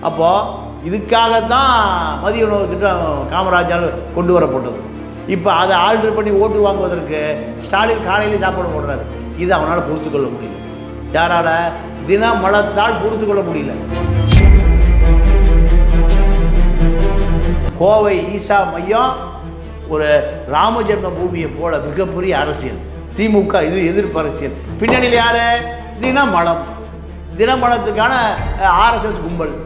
அப்போது இதுக்காகத்தான் மதிய உணவு திட்டம் காமராஜால் கொண்டு வரப்பட்டது இப்போ அதை ஆல்டர் பண்ணி ஓட்டு வாங்குவதற்கு ஸ்டாலின் காலையிலே சாப்பாடு போடுறாரு இது அவனால் பொறுத்து கொள்ள முடியல யாரால தின மலத்தால் பொறுத்து கொள்ள முடியல கோவை ஈசா மையம் ஒரு ராமஜென்ம பூமியை போல மிகப்பெரிய அரசியல் திமுக இது எதிர்ப்பு அரசியல் பின்னணியில் யாரு தினமலம் தினமலத்துக்கான ஆர்எஸ்எஸ் கும்பல்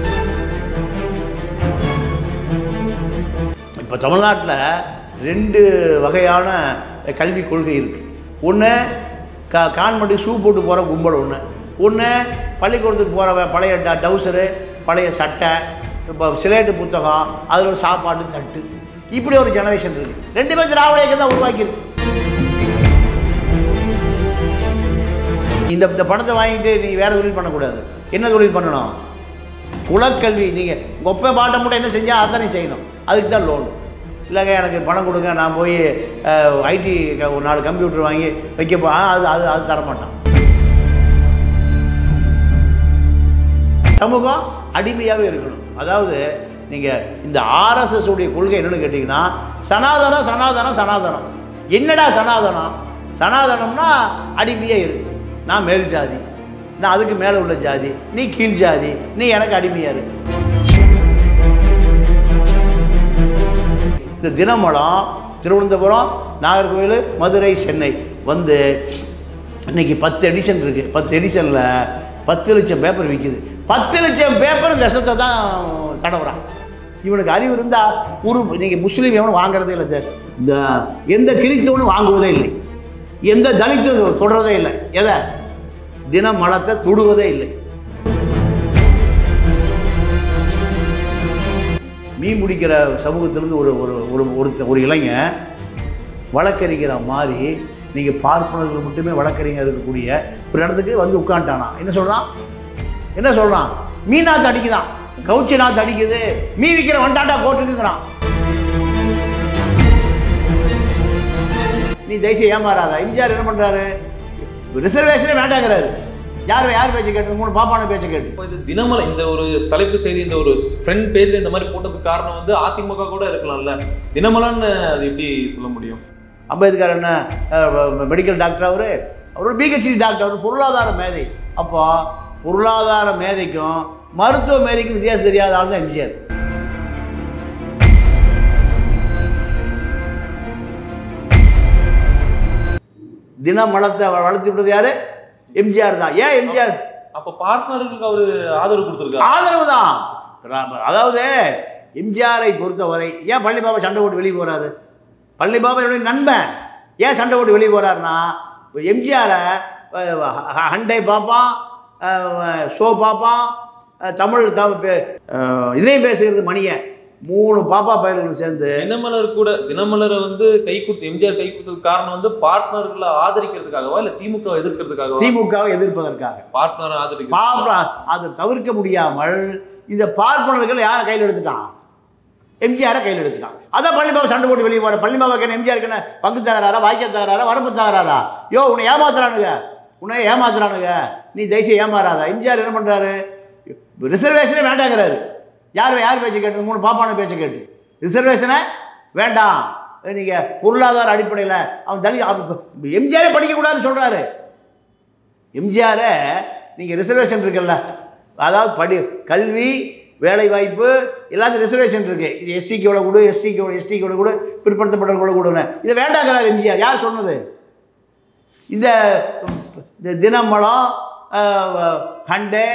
இப்போ தமிழ்நாட்டில் ரெண்டு வகையான கல்விக் கொள்கை இருக்குது ஒன்று கா கான்வெண்ட்டுக்கு ஷூ போட்டு போகிற கும்பல் ஒன்று ஒன்று பள்ளிக்கூடத்துக்கு போகிற பழைய ட டவுசரு பழைய சட்டை இப்போ சிலேட்டு புத்தகம் அதில் ஒரு சாப்பாடு தட்டு இப்படி ஒரு ஜெனரேஷன் இருக்குது ரெண்டுமே திராவிட இயக்கம் தான் உருவாக்கியிருக்கு இந்த இந்த பணத்தை வாங்கிட்டு நீ வேறு தொழில் பண்ணக்கூடாது என்ன தொழில் பண்ணணும் குலக்கல்வி நீங்கள் கொப்பை பாட்டை மட்டும் என்ன செஞ்சால் அத்தனை செய்யணும் அதுக்கு தான் லோன் இல்லைங்க எனக்கு பணம் கொடுங்க நான் போய் ஐடி ஒரு நாலு கம்ப்யூட்டர் வாங்கி வைக்கப்போ ஆ, அது அது அது தரமாட்டான் சமூகம் அடிமையாகவே இருக்கணும் அதாவது நீங்கள் இந்த ஆர்எஸ்எஸ் உடைய கொள்கை என்னன்னு கேட்டிங்கன்னா சனாதனம் சனாதனம் சனாதனம் என்னடா சனாதனம் சனாதனம்னா அடிமையே இரு நான் மேல் ஜாதி நான் அதுக்கு மேலே உள்ள ஜாதி நீ கீழ் ஜாதி நீ எனக்கு அடிமையா இரு இந்த தினமலம் திருவனந்தபுரம் நாகர்கோவில் மதுரை சென்னை வந்து இன்னைக்கு பத்து எடிஷன் இருக்குது பத்து எடிஷனில் பத்து லட்சம் பேப்பர் விற்கிது பத்து லட்சம் பேப்பர் விஷத்தை தான் தடவுறான் இவனுக்கு அறிவு இருந்தால் ஒரு நீங்கள் முஸ்லீம் எவனும் வாங்குறதே இல்லை சார் இந்த எந்த கிறிஸ்தவனும் வாங்குவதே இல்லை எந்த தலித்து தொடரதே இல்லை எதை தினமலத்தை தொடுவதே இல்லை மீன் பிடிக்கிற சமூகத்திலேருந்து ஒரு ஒரு ஒரு ஒருத்த ஒரு இளைஞன் வழக்கறிஞரை மாதிரி நீங்கள் பார்ப்பனர்கள் மட்டுமே வழக்கறிஞர் இருக்கக்கூடிய ஒரு இடத்துக்கு வந்து உட்காந்துட்டானா என்ன சொல்கிறான் என்ன சொல்கிறான் மீன் நாத்து அடிக்குதான் கவுச்சி நாத்து அடிக்குது மீ விற்கிற வண்டாட்டா போட்டுக்குங்கிறான் நீ தயவுசெய்து ஏமாறாதா எம்ஜிஆர் என்ன பண்ணுறாரு ரிசர்வேஷனே வேண்டாங்கிறாரு யார் யார் பேச்சை கேட்டு மூணு பாப்பான பேச்சை கேட்டு இப்போ இது தினமலை இந்த ஒரு தலைப்பு செய்தி இந்த ஒரு ஃப்ரண்ட் பேஜ்ல இந்த மாதிரி போட்டதுக்கு காரணம் வந்து அதிமுக கூட இருக்கலாம்ல தினமலன்னு அது எப்படி சொல்ல முடியும் அம்பேத்கர் என்ன மெடிக்கல் டாக்டர் அவர் அவர் ஒரு பிஹெச்டி டாக்டர் அவர் பொருளாதார மேதை அப்போ பொருளாதார மேதைக்கும் மருத்துவ மேதைக்கும் வித்தியாசம் தெரியாத ஆள் தான் எம்ஜிஆர் தினமலத்தை வளர்த்து விட்டது யாரு எம்ஜிஆர் தான் ஏன் எம்ஜிஆர் அப்ப பார்ட்னர்களுக்கு அவரு ஆதரவு கொடுத்துருக்காரு ஆதரவு தான் அதாவது எம்ஜிஆரை பொறுத்தவரை ஏன் பள்ளி பாபா சண்டை போட்டு வெளியே போறாரு பள்ளி பாபா என்னுடைய நண்பன் ஏன் சண்டை போட்டு வெளியே போறாருன்னா இப்போ எம்ஜிஆரை ஹண்டை பார்ப்பான் அஹ், ஷோ பார்ப்பான் அஹ், தமிழ் தமிழ் பே- அஹ், இதையும் பேசுகிறது மணியை மூணு பாப்பா பயல்கள் சேர்ந்து தினமலர் கூட தினமலரை வந்து கை கொடுத்து எம்ஜிஆர் கை கொடுத்ததுக்கு காரணம் வந்து பார்ட்னர்களை ஆதரிக்கிறதுக்காகவா இல்ல திமுக எதிர்க்கிறதுக்காகவா திமுகவை எதிர்ப்பதற்காக பார்ட்னர் ஆதரிக்க பாப்பா அதை தவிர்க்க முடியாமல் இந்த பார்ப்பனர்கள் யாரை கையில் எடுத்துட்டான் எம்ஜிஆரை கையில் எடுத்துட்டான் அதான் பள்ளிபாபா சண்டை போட்டு வெளியே போற பள்ளிபாபாக்கு என்ன எம்ஜிஆருக்கு என்ன பங்கு தகராறா வாய்க்க தகராறா வரப்பு தகராறா யோ உன்னை ஏமாத்துறானுங்க உன்னை ஏமாத்துறானுங்க நீ தயவுசெய்து ஏமாறாதா எம்ஜிஆர் என்ன பண்ணுறாரு ரிசர்வேஷனே வேண்டாங்கிறாரு யார் யார் பேச்சை கேட்டு மூணு பாப்பான பேச்சை கேட்டு ரிசர்வேஷனை வேண்டாம் நீங்கள் பொருளாதார அடிப்படையில் அவன் தனி எம்ஜிஆரே படிக்கக்கூடாதுன்னு சொல்கிறாரு எம்ஜிஆரை நீங்கள் ரிசர்வேஷன் இருக்குல்ல அதாவது படி கல்வி வேலைவாய்ப்பு எல்லாத்துக்கும் ரிசர்வேஷன் இருக்குது இது எஸ்சிக்கு எவ்வளோ கொடு எஸ்சிக்கு எவ்வளோ எஸ்டிக்கு எவ்வளோ கொடு பிற்படுத்தப்பட்ட எவ்வளோ கொடுன்னு இதை வேண்டாங்கிறார் எம்ஜிஆர் யார் சொன்னது இந்த இந்த தினமலம் அஹ், ஹண்டே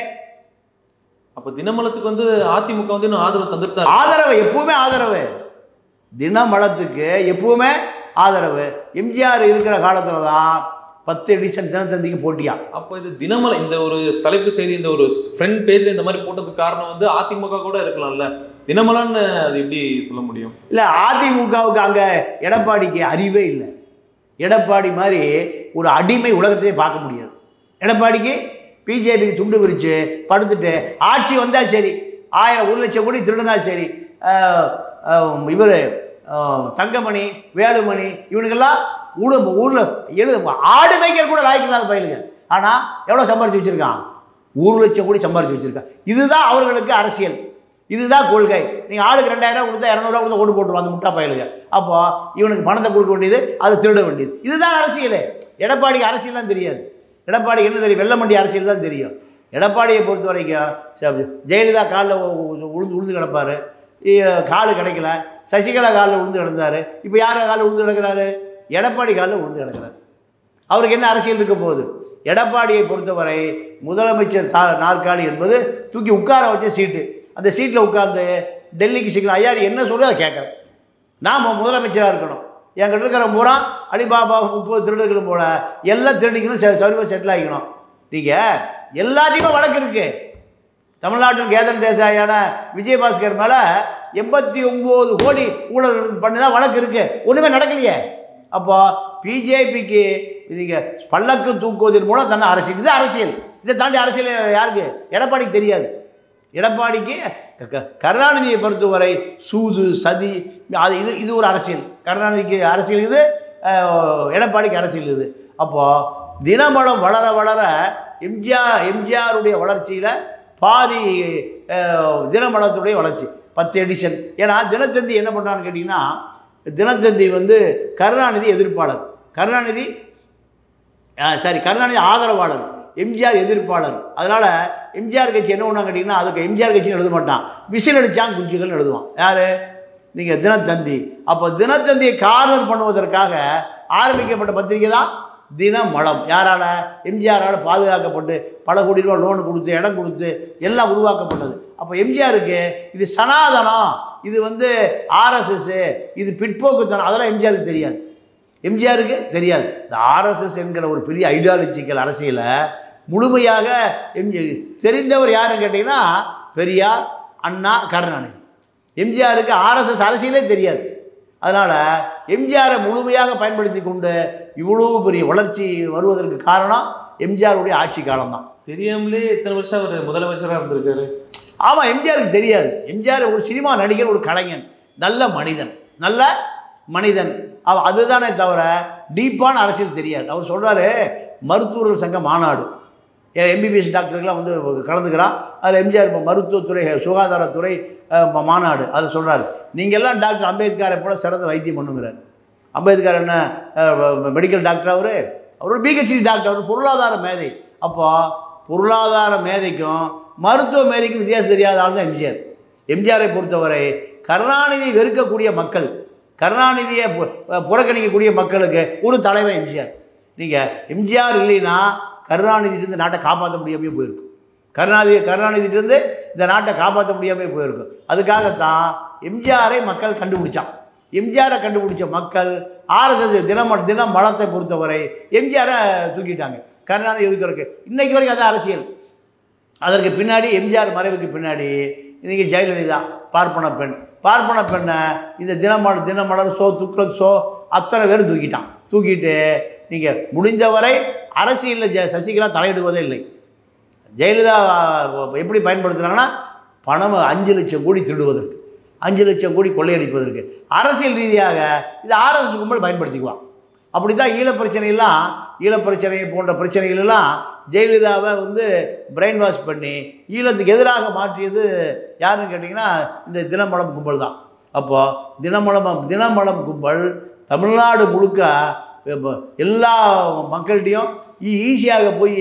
அப்ப தினமலத்துக்கு வந்து அதிமுக வந்து இன்னும் ஆதரவு தந்துட்டு தான் இருக்கு. ஆதரவு எப்பவுமே ஆதரவு தினமலத்துக்கு எப்பவுமே ஆதரவு எம்ஜிஆர் இருக்கிற காலத்தில் தான் பத்து எடிஷன் தினத்தந்திக்கு போட்டியா அப்போ இது தினமலை இந்த ஒரு தலைப்பு செய்தி இந்த ஒரு ஃப்ரண்ட் பேஜ்ல இந்த மாதிரி போட்டதுக்கு காரணம் வந்து அதிமுக கூட இருக்கலாம்ல தினமலன்னு அது எப்படி சொல்ல முடியும் இல்லை அதிமுகவுக்கு அங்கே எடப்பாடிக்கு அறிவே இல்லை எடப்பாடி மாதிரி ஒரு அடிமை உலகத்திலே பார்க்க முடியாது எடப்பாடிக்கு பிஜேபிக்கு துண்டு விரிச்சு படுத்துட்டு ஆட்சி வந்தால் சரி ஆயிரம் ஒரு லட்சம் கோடி திருடுனா சரி இவர் தங்கமணி வேலுமணி இவனுக்கெல்லாம் ஊடு ஊரில் எழு ஆடு மேய்க்கிற கூட லாய்க்கு இல்லாத பயிலுங்க ஆனால் எவ்வளோ சம்பாரிச்சு வச்சுருக்கான் ஒரு லட்சம் கோடி சம்பாரிச்சு வச்சிருக்காங்க இதுதான் அவர்களுக்கு அரசியல் இதுதான் கொள்கை நீங்கள் ஆளுக்கு ரெண்டாயிரம் கொடுத்தா இரநூறுவா கொடுத்தா ஓட்டு போட்டுருவாங்க அந்த முட்டா பயலுங்க அப்போ இவனுக்கு பணத்தை கொடுக்க வேண்டியது அதை திருட வேண்டியது இதுதான் அரசியல் எடப்பாடிக்கு அரசியல்லாம் தெரியாது எடப்பாடிக்கு என்ன தெரியும் வெள்ளமண்டி அரசியல் தான் தெரியும் எடப்பாடியை பொறுத்த வரைக்கும் ச- ஜெயலலிதா காலில் உளுந்து உளுந்து கிடப்பார் கால் கிடைக்கல சசிகலா காலில் உளுந்து கிடந்தாரு இப்போ யார் காலில் உளுந்து கிடக்கிறாரு எடப்பாடி காலில் உளுந்து கிடக்கிறாரு அவருக்கு என்ன அரசியல் இருக்க போகுது எடப்பாடியை பொறுத்தவரை முதலமைச்சர் தா நாற்காலி என்பது தூக்கி உட்கார வச்ச சீட்டு அந்த சீட்டில் உட்கார்ந்து டெல்லிக்கு சீக்கிரம் ஐயா நீ என்ன சொல்லி அதை கேட்குறேன் நான் மு- முதலமைச்சராக இருக்கணும் என்கிட்ட இருக்கிற பூரா அலிபாபா முப்பது திருடர்களும் போல எல்லாம் திருடிக்கணும் சர்வ செட்டில் ஆகிக்கணும் நீங்கள் எல்லாத்தையுமே வழக்கு இருக்கு தமிழ்நாட்டின் கேதன் தேசாயான விஜயபாஸ்கர் மேலே எண்பத்தி ஒம்பது கோடி ஊழல் பண்ணி தான் வழக்கு இருக்கு ஒன்றுமே நடக்கலையே அப்போ பிஜேபிக்கு நீங்கள் பல்லக்கு தூக்குவதன் மூலம் தன்னை அரசியல் இது அரசியல் இதை தாண்டி அரசியல் யாருக்கு எடப்பாடிக்கு தெரியாது எடப்பாடிக்கு க- க- கருணாநிதியை பொறுத்தவரை சூது சதி அது இது இது ஒரு அரசியல் கருணாநிதிக்கு அரசியல் இது அஹ், எடப்பாடிக்கு அரசியல் இது அப்போது தினமலம் வளர வளர எம்ஜிஆர் எம்ஜிஆருடைய வளர்ச்சியில் பாதி அஹ், தினமலத்துடைய வளர்ச்சி பத்து எடிஷன் ஏன்னா தினத்தந்தி என்ன பண்ணுறான்னு கேட்டிங்கன்னா தினத்தந்தி வந்து கருணாநிதி எதிர்ப்பாளர் கருணாநிதி சாரி கருணாநிதி ஆதரவாளர் எம்ஜிஆர் எதிர்ப்பாளர் அதனால் எம்ஜிஆர் கட்சி என்ன பண்ணாங்க கேட்டிங்கன்னா அதுக்கு எம்ஜிஆர் கட்சின்னு எழுத மாட்டான் விசில் அடிச்சான் குஞ்சுகள் எழுதுவான் யார் நீங்கள் தினத்தந்தி அப்போ தினத்தந்தியை கார்னர் பண்ணுவதற்காக ஆரம்பிக்கப்பட்ட பத்திரிகை தான் தினமலம் யாரால் எம்ஜிஆரால் பாதுகாக்கப்பட்டு பல கோடி ரூபா லோன் கொடுத்து இடம் கொடுத்து எல்லாம் உருவாக்கப்பட்டது அப்போ எம்ஜிஆருக்கு இது சனாதனம் இது வந்து ஆர்எஸ்எஸ் இது பிற்போக்குத்தனம் அதெல்லாம் எம்ஜிஆருக்கு தெரியாது எம்ஜிஆருக்கு தெரியாது இந்த ஆர்எஸ்எஸ் என்கிற ஒரு பெரிய ஐடியாலஜிக்கல் அரசியலை முழுமையாக எம்ஜி தெரிந்தவர் யாருன்னு கேட்டிங்கன்னா பெரியார் அண்ணா கருணாநிதி எம்ஜிஆருக்கு ஆர்எஸ்எஸ் அரசியலே தெரியாது அதனால் எம்ஜிஆரை முழுமையாக பயன்படுத்தி கொண்டு இவ்வளோ பெரிய வளர்ச்சி வருவதற்கு காரணம் எம்ஜிஆருடைய ஆட்சி காலம்தான் தெரியாமலே இத்தனை வருஷம் அவர் முதலமைச்சரா இருந்திருக்காரு ஆமாம் எம்ஜிஆருக்கு தெரியாது எம்ஜிஆர் ஒரு சினிமா நடிகர் ஒரு கலைஞன் நல்ல மனிதன் நல்ல மனிதன் அவ அதுதானே தவிர டீப்பான அரசியல் தெரியாது அவர் சொல்றாரு மருத்துவர்கள் சங்க மாநாடு எம்பிபிஎஸ் டாக்டர்கள்லாம் வந்து கலந்துக்கிறான் அதில் எம்ஜிஆர் இப்போ மருத்துவத்துறை சுகாதாரத்துறை அஹ், ம- மாநாடு அதை சொல்கிறாரு நீங்கள் எல்லாம் டாக்டர் அம்பேத்கரை போல சிறந்த வைத்தியம் பண்ணுங்கிறார் அம்பேத்கர் என்ன மெடிக்கல் டாக்டர் அவர் அவர் ஒரு பிஹெச்டி டாக்டர் அவர் பொருளாதார மேதை அப்போ பொருளாதார மேதைக்கும் மருத்துவ மேதைக்கும் வித்தியாசம் தெரியாத ஆள் தான் எம்ஜிஆர் எம்ஜிஆரை பொறுத்தவரை கருணாநிதி வெறுக்கக்கூடிய மக்கள் கருணாநிதியை பு- புறக்கணிக்கக்கூடிய மக்களுக்கு ஒரு தலைவர் எம்ஜிஆர் நீங்கள் எம்ஜிஆர் இல்லைன்னா கருணாநிதியிலிருந்து நாட்டை காப்பாற்ற முடியாமே போயிருக்கும் கருணாநிதி கருணாநிதியிலிருந்து இந்த நாட்டை காப்பாற்ற முடியாமே போயிருக்கும் அதுக்காகத்தான் எம்ஜிஆரை மக்கள் கண்டுபிடிச்சான் எம்ஜிஆரை கண்டுபிடிச்ச மக்கள் ஆர்எஸ்எஸ் தினம தினம் மலத்தை பொறுத்தவரை எம்ஜிஆரை தூக்கிட்டாங்க கருணாநிதி எதுக்கிறதுக்கு இன்னைக்கு வரைக்கும் அதான் அரசியல் அதற்கு பின்னாடி எம்ஜிஆர் மறைவுக்கு பின்னாடி இன்றைக்கி ஜெயலலிதா பார்ப்பன பெண் பார்ப்பன பெண்ணை இந்த தினமலர் தினமலர் ஷோ துக்ளக் ஷோ அத்தனை பேரும் தூக்கிட்டான் தூக்கிட்டு நீங்கள் முடிந்தவரை அரசியலில் ஜ சசிகலா தலையிடுவதே இல்லை ஜெயலலிதா அஹ், எப்படி பயன்படுத்துகிறாங்கன்னா பணம் அஞ்சு லட்சம் கோடி திருடுவதற்கு அஞ்சு லட்சம் கோடி கொள்ளையடிப்பதற்கு அரசியல் ரீதியாக இது ஆர்எஸ் கும்பல் பயன்படுத்திக்குவான் அப்படி தான் ஈழப் பிரச்சனையெல்லாம் ஈழப் பிரச்சனை போன்ற பிரச்சனைகள் எல்லாம் ஜெயலலிதாவை வந்து பிரெயின் வாஷ் பண்ணி ஈழத்துக்கு எதிராக மாற்றியது யாருன்னு கேட்டிங்கன்னா இந்த தினமலம் கும்பல் தான் அப்போது தினமலம் தினமலம் கும்பல் தமிழ்நாடு முழுக்க இப்ப எல்லா மக்கள்கிட்டையும் ஈஸியாக போய்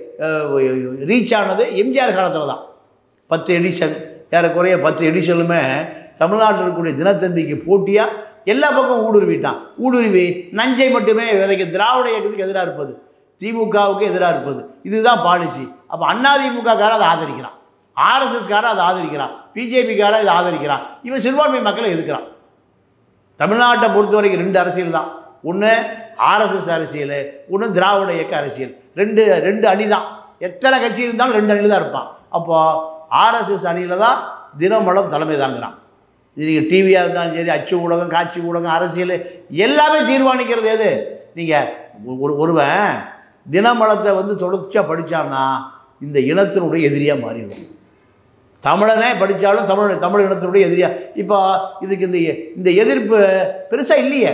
ரீச் ஆனது எம்ஜிஆர் காலத்தில் தான் பத்து எடிஷன் ஏறக்குறைய பத்து எடிஷனுமே தமிழ்நாட்டில் இருக்கக்கூடிய தினத்தந்திக்கு போட்டியாக எல்லா பக்கம் ஊடுருவிட்டான் ஊடுருவி நஞ்சை மட்டுமே விதைக்க திராவிட இயக்கத்துக்கு எதிராக இருப்பது திமுகவுக்கு எதிராக இருப்பது இதுதான் பாலிசி அப்போ அதிமுககாரன் அதை ஆதரிக்கிறான் ஆர்எஸ்எஸ்காரன் அதை ஆதரிக்கிறான் பிஜேபிக்காரன் இதை ஆதரிக்கிறான் இவன் சிறுபான்மை மக்களை எதுக்குறான் தமிழ்நாட்டை பொறுத்த வரைக்கும் ரெண்டு அரசியல் தான் ஒன்று ஆர்எஸ்எஸ் அரசியல் ஒன்று திராவிட இயக்க அரசியல் ரெண்டு ரெண்டு அணி தான் எத்தனை கட்சி இருந்தாலும் ரெண்டு அணியில் தான் இருப்பான் அப்போது ஆர்எஸ்எஸ் அணியில் தான் தினமலம் தலைமை தாங்குறான் இது நீங்கள் டிவியாக இருந்தாலும் சரி அச்சு ஊடகம் காட்சி ஊடகம் அரசியல் எல்லாமே தீர்மானிக்கிறது எது நீங்கள் ஒரு ஒருவன் தினமலத்தை வந்து தொடர்ச்சியாக படித்தான்னா இந்த இனத்தினுடைய எதிரியாக மாறிடுவான் தமிழனே படித்தாலும் தமிழ் தமிழ் இனத்தினுடைய எதிரியா இப்போ இதுக்கு இந்த இந்த எதிர்ப்பு பெருசாக இல்லையே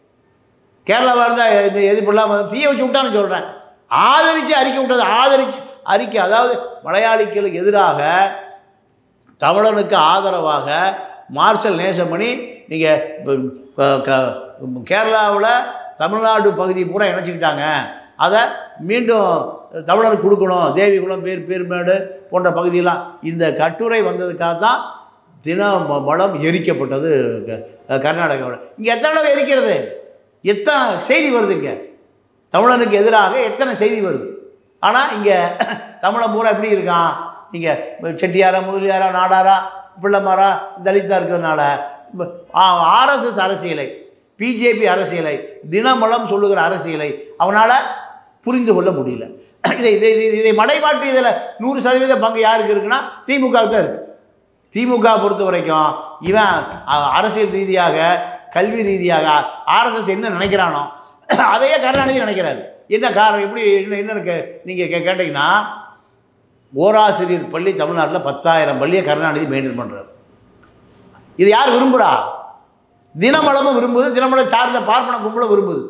கேரளாவாக இருந்தால் இந்த எதிர்ப்பு இல்லாமல் தீய வச்சு விட்டான்னு சொல்கிறேன் ஆதரித்து அறிக்கை விட்டது ஆதரிச்சு அறிக்கை அதாவது மலையாளிகளுக்கு எதிராக தமிழனுக்கு ஆதரவாக மார்ஷல் நேசமணி நீங்கள் கேரளாவில் தமிழ்நாடு பகுதி பூரா இணைச்சிக்கிட்டாங்க அதை மீண்டும் தமிழருக்கு கொடுக்கணும் தேவிகுளம் பேர் பேர்மேடு போன்ற பகுதியெல்லாம் இந்த கட்டுரை வந்ததுக்காக தான் தின ம- மலம் எரிக்கப்பட்டது க- கர்நாடகாவில் இங்கே எத்தனை தடவை எரிக்கிறது எத்தனை செய்தி வருது இங்கே தமிழனுக்கு எதிராக எத்தனை செய்தி வருது ஆனால் இங்கே தமிழன் பூரா எப்படி இருக்கான் இங்கே செட்டியாரா முதலியாரா நாடாரா பிள்ளைமாரா தலித்தா இருக்கிறதுனால ஆர்எஸ்எஸ் அரசியலை பிஜேபி அரசியலை தினமலம் சொல்லுகிற அரசியலை அவனால் புரிந்து கொள்ள முடியல இதை இதை இதை- இதை மடைமாற்றி இதில் நூறு சதவீத பங்கு யாருக்கு இருக்குன்னா திமுகவுக்கு தான் இருக்குது திமுக பொறுத்த வரைக்கும் இவன் அ- அரசியல் ரீதியாக கல்வி ரீதியாக ஆர்எஸ்எஸ் என்ன நினைக்கிறானோ அதையே கருணாநிதி நினைக்கிறாரு என்ன காரணம் எப்படி என்ன என்னன்னு கே நீங்கள் கே கேட்டிங்கன்னா ஓராசிரியர் பள்ளி தமிழ்நாட்டில் பத்தாயிரம் பள்ளியை கருணாநிதி மெயின்டைன் பண்ணுறாரு இது யார் விரும்புகிறா தினமலமும் விரும்புது தினமலம் சார்ந்த பார்ப்பன கும்பலும் விரும்புது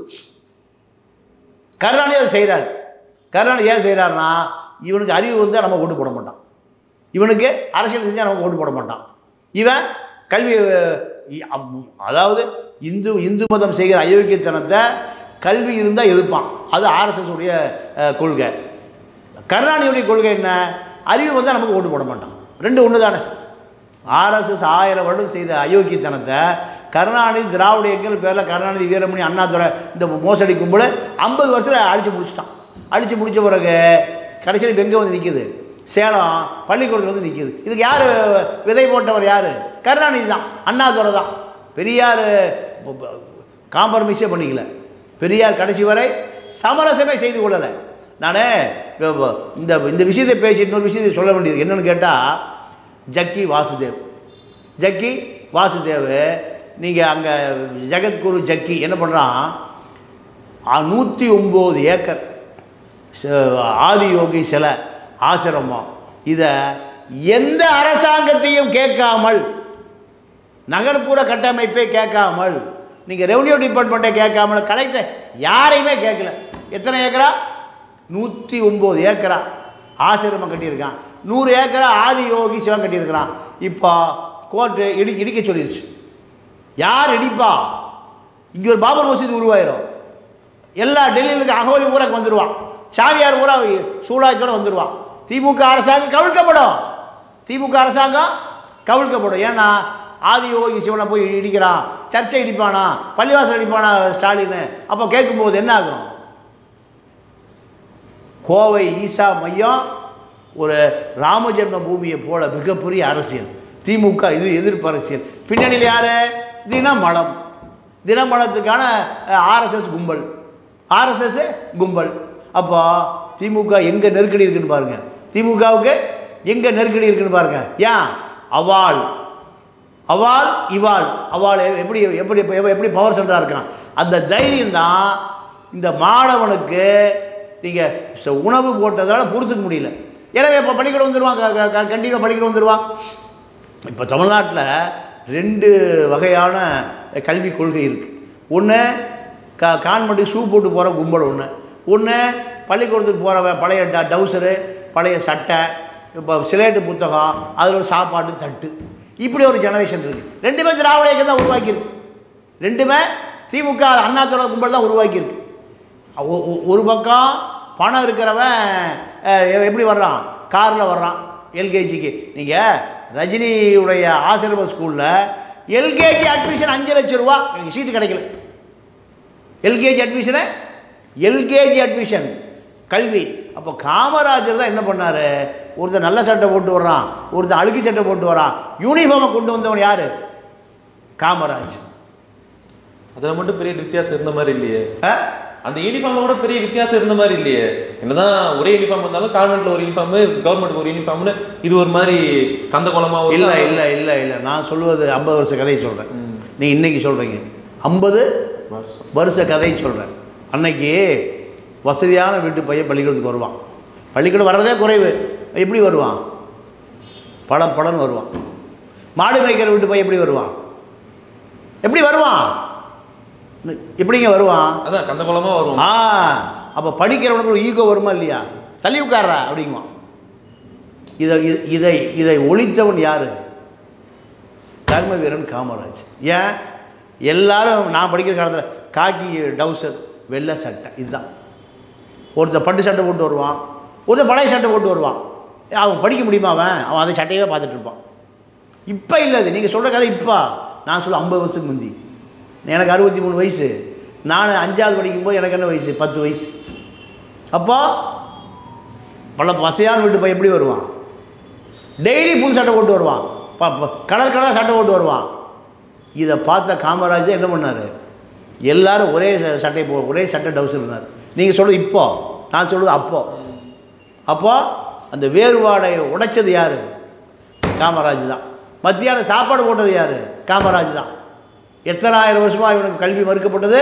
கருணாநிதி அதை செய்கிறார் கருணாநிதி ஏன் செய்கிறாருன்னா இவனுக்கு அறிவு வந்தால் நம்ம ஓட்டு போட மாட்டான் இவனுக்கு அரசியல் செஞ்சால் நமக்கு ஓட்டு போட மாட்டான் இவன் கல்வி இ- அப்- அதாவது இந்து இந்து மதம் செய்கிற அயோக்கியத்தனத்தை கல்வி இருந்தால் எதிர்ப்பான் அது ஆர்எஸ்எஸ் உடைய அஹ், கொள்கை கருணாநிதியுடைய கொள்கை என்ன அறிவு வந்தால் நமக்கு ஓட்டு போட மாட்டான் ரெண்டு ஒன்று தானே ஆர்எஸ்எஸ் ஆயிரம் வருடம் செய்த அயோக்கியத்தனத்தை கருணாநிதி திராவிட இயக்கங்கள் பேரில் கருணாநிதி வீரமணி அண்ணாதுரை இந்த மோசடி கும்பல் ஐம்பது வருஷத்தில் அடித்து முடிச்சிட்டான் அடித்து முடித்த பிறகு கடைசியில் இப்போ எங்கே வந்து நிற்கிது சேலம் பள்ளிக்கூடத்தில் வந்து நிற்கிது இதுக்கு யார் விதை போட்டவர் யார் கருணாநிதி தான் அண்ணாதுரை தான் பெரியார் காம்ப்ரமைஸே பண்ணிக்கல பெரியார் கடைசி வரை சமரசமே செய்து கொள்ளலை நான் இந்த இந்த விஷயத்தை பேசி இன்னொரு விஷயத்தை சொல்ல வேண்டியது என்னன்னு கேட்டால் ஜக்கி வாசுதேவ் ஜக்கி வாசுதேவ் நீங்கள் அங்கே ஜெகத்குரு ஜக்கி என்ன பண்ணுறான் நூற்றி ஒம்பது ஏக்கர் ச- ஆதியோகி சிலை ஆசிரமம் இதை எந்த அரசாங்கத்தையும் கேட்காமல் நகர்ப்புற கட்டமைப்பை கேட்காமல் நீங்கள் ரெவன்யூ டிபார்ட்மெண்ட்டை கேட்காமல் கலெக்டர் யாரையுமே கேட்கல எத்தனை ஏக்கரா நூற்றி ஒம்பது ஏக்கரா ஆசிரமம் கட்டியிருக்கான் நூறு ஏக்கரா ஆதி யோகி சிவன் கட்டியிருக்கிறான் இப்போ கோர்ட்டு இடி இடிக்க சொல்லிடுச்சு யார் இடிப்பா இங்கே ஒரு பாபர் மசூதி உருவாயிரும் எல்லா டெல்லியிலுக்கு அகோரி ஊராக்கு வந்துடுவான் சாமியார் ஊரா சூழாயத்தோடு வந்துடுவான் திமுக அரசாங்கம் கவிழ்க்கப்படும் திமுக அரசாங்கம் கவிழ்க்கப்படும் ஏன்னா ஆதியோகி சிவனை போய் இடிக்கிறான் சர்ச்சை இடிப்பானா பள்ளிவாசல் இடிப்பானா ஸ்டாலின் அப்போ கேட்கும்போது என்ன ஆகும் கோவை ஈசா மையம் ஒரு ராமஜென்ம பூமியை போல மிகப்பெரிய அரசியல் திமுக இது எதிர்ப்பு அரசியல் பின்னணியில் யார் தினமலம் தினமலத்துக்கான ஆர்எஸ்எஸ் கும்பல் ஆர்எஸ்எஸ் கும்பல் அப்போ திமுக எங்கே நெருக்கடி இருக்குன்னு பாருங்க திமுகவுக்கு எங்கே நெருக்கடி இருக்குன்னு பாருங்க ஏன் அவாள் அவாள் இவாள் அவாள் எப்படி எப்படி எப்படி- எப்படி பவர் சென்டராக இருக்கான் அந்த தைரியம் தான் இந்த மாணவனுக்கு நீங்கள் உணவு போட்டதால பொறுத்துக்க முடியல எனவே இப்போ பள்ளிக்கூடம் வந்துடுவான் கண்டிப்பாக பள்ளிக்கூடம் வந்துடுவான் இப்போ தமிழ்நாட்டில் ரெண்டு வகையான கல்விக் கொள்கை இருக்குது ஒன்று கா கான்வெண்ட்டுக்கு ஷூ போட்டு போகிற கும்பல் ஒன்று ஒன்று பள்ளிக்கூடத்துக்கு போகிறவன் பழைய ட டவுசரு பழைய சட்டை இப்போ சிலேட்டு புத்தகம் அதில் ஒரு சாப்பாடு தட்டு இப்படி ஒரு ஜெனரேஷன் இருக்குது ரெண்டுமே திராவிட இயக்கம் தான் உருவாக்கியிருக்கு ரெண்டுமே திமுக அண்ணாதுரை கும்பல் தான் உருவாக்கியிருக்கு ஒ- ஒ- ஒரு பக்கம் பணம் இருக்கிறவன் அஹ், எப்படி வர்றான் காரில் வர்றான் எல்கேஜிக்கு நீங்கள் ரஜினியுடைய ஆசிரம ஸ்கூலில் எல்கேஜி அட்மிஷன் அஞ்சு லட்சம் ரூபா எனக்கு சீட்டு கிடைக்கல எல்கேஜி அட்மிஷனு எல்கேஜி அட்மிஷன் கல்வி அப்போ காமராஜர் தான் என்ன பண்ணார் ஒருத்தன் நல்ல சட்டை போட்டு வர்றான் ஒருத்தன் அழுக்கு சட்டை போட்டு வரான் யூனிஃபார்மை கொண்டு வந்தவன் யார் காமராஜ் அதுல மட்டும் பெரிய வித்தியாசம் இருந்த மாதிரி இல்லையே ஆ அந்த யூனிஃபார்ம்ல கூட பெரிய வித்தியாசம் இருந்த மாதிரி இல்லையே என்னதான் ஒரே யூனிஃபார்ம் இருந்தாலும் கான்வென்ட்ல ஒரு யூனிஃபார்ம் கவர்மெண்ட்டுக்கு ஒரு யூனிஃபார்ம்னு இது ஒரு மாதிரி கந்த குளமா ஒரு இல்லை இல்லை இல்லை இல்லை நான் சொல்லுவது ஐம்பது வருஷ கதையை சொல்கிறேன் நீ இன்னைக்கு சொல்கிறீங்க ஐம்பது வருஷம். வருஷ கதையை சொல்கிறேன் அன்னைக்கு வசதியான வீட்டு பையன் பள்ளிக்கூடத்துக்கு வருவான் பள்ளிக்கூடம் வர்றதே குறைவு எப்படி வருவான் பல பலன்னு வருவான் மாடு மேய்க்கிற வீட்டு பையன் எப்படி வருவான் எப்படி வருவான் எப்படிங்க வருவான் அதான் கந்த குளமா வரும் ஆ அப்போ படிக்கிறவனுக்கு ஒரு ஈகோ வருமா இல்லையா தள்ளி உட்கார்றா அப்படிங்குவான் இதை இ- இதை இதை ஒழித்தவன் யார் கர்ம வீரன் காமராஜ் ஏன் எல்லாரும் நான் படிக்கிற காலத்தில் காக்கி டவுசர் வெள்ளை சட்டை இதுதான் ஒருத்தர் பட்டு சட்டை போட்டு வருவான் ஒருத்தர் பழைய சட்டை போட்டு வருவான் அவன் படிக்க முடியுமா அவன் அவன் அந்த சட்டையவே பார்த்துட்டு இருப்பான் இப்போ இல்லை அது நீங்கள் சொல்கிற கதை இப்போ நான் சொல்ல ஐம்பது வருஷத்துக்கு முந்தி எனக்கு அறுபத்தி மூணு வயசு நான் அஞ்சாவது படிக்கும்போது எனக்கு என்ன வயசு பத்து வயசு அப்போ பல வசதியான வீட்டு பையன் எப்படி வருவான் டெய்லி புது சட்டை போட்டு வருவான் ப- ப- கலர் கலர் சட்டை போட்டு வருவான் இதை பார்த்த காமராஜர் என்ன பண்ணார் எல்லாரும் ஒரே ச- சட்டை போ ஒரே சட்டை டவுஸ் இருந்தார் நீங்கள் சொல்கிறது இப்போ நான் சொல்கிறது அப்போ அப்போ அந்த வேறுபாடை உடைச்சது யார் காமராஜ் தான் மத்தியானம் சாப்பாடு போட்டது யார் காமராஜ் தான் எத்தனாயிரம் வருஷமாக இவனுக்கு கல்வி மறுக்கப்பட்டது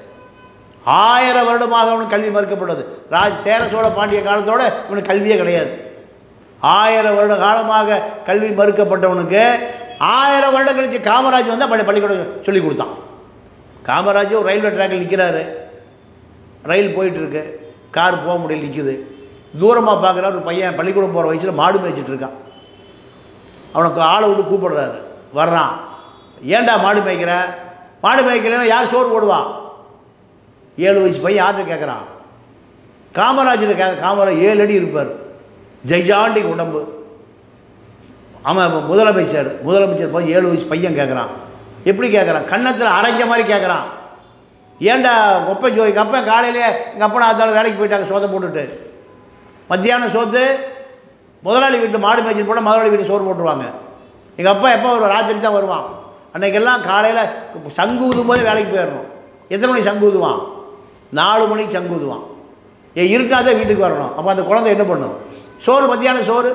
ஆயிரம் வருடமாக அவனுக்கு கல்வி மறுக்கப்பட்டது ராஜ் சேர சோழ பாண்டிய காலத்தோட இவனுக்கு கல்வியே கிடையாது ஆயிரம் வருட காலமாக கல்வி மறுக்கப்பட்டவனுக்கு ஆயிரம் வருடம் கழிச்சு காமராஜ் வந்து பள்ளி பள்ளிக்கூடம் சொல்லி கொடுத்தான் காமராஜ் ஒரு ரயில்வே ட்ராக்கில் நிற்கிறாரு ரயில் போயிட்டுருக்கு கார் போக முடியல நிற்குது தூரமாக பார்க்குறாரு ஒரு பையன் பள்ளிக்கூடம் போகிற வயசில் மாடு மேய்ச்சிட்டு இருக்கான் அவனுக்கு ஆளை விட்டு கூப்பிடுறாரு வர்றான் ஏன்டா மாடு மேய்க்கிற மாடு மேய்க்கலைன்னா யார் சோறு போடுவான் ஏழு வயசு பையன் யார்கிட்ட கேட்குறான் காமராஜர் கே காமராஜ் ஏழு அடி இருப்பார் ஜெய்ஜாண்டி உடம்பு அவன் இப்ப முதலமைச்சர் முதலமைச்சர் போய் ஏழு வயசு பையன் கேட்குறான் எப்படி கேட்குறான் கன்னத்தில் அரைஞ்ச மாதிரி கேட்குறான் ஏன்டா ஒப்ப ஜோ எங்கள் அப்பா காலையிலே எங்கள் அப்பா ஆத்தாலும் வேலைக்கு போயிட்டாங்க சோத்தை போட்டுட்டு மத்தியானம் சோத்து முதலாளி வீட்டு மாடு மேய்ச்சிட்டு போனால் முதலாளி வீட்டு சோறு போட்டுருவாங்க எங்கள் அப்பா எப்போ ஒரு ராத்திரி தான் வருவான் அன்றைக்கெல்லாம் காலையில் சங்கு ஊதும் போது வேலைக்கு போயிடணும் எத்தனை மணிக்கு சங்கு ஊதுவான் நாலு மணிக்கு சங்கு ஊதுவான் ஏன் இருட்டாதான் வீட்டுக்கு வரணும் அப்போ அந்த குழந்தை என்ன பண்ணும் சோறு மத்தியானம் சோறு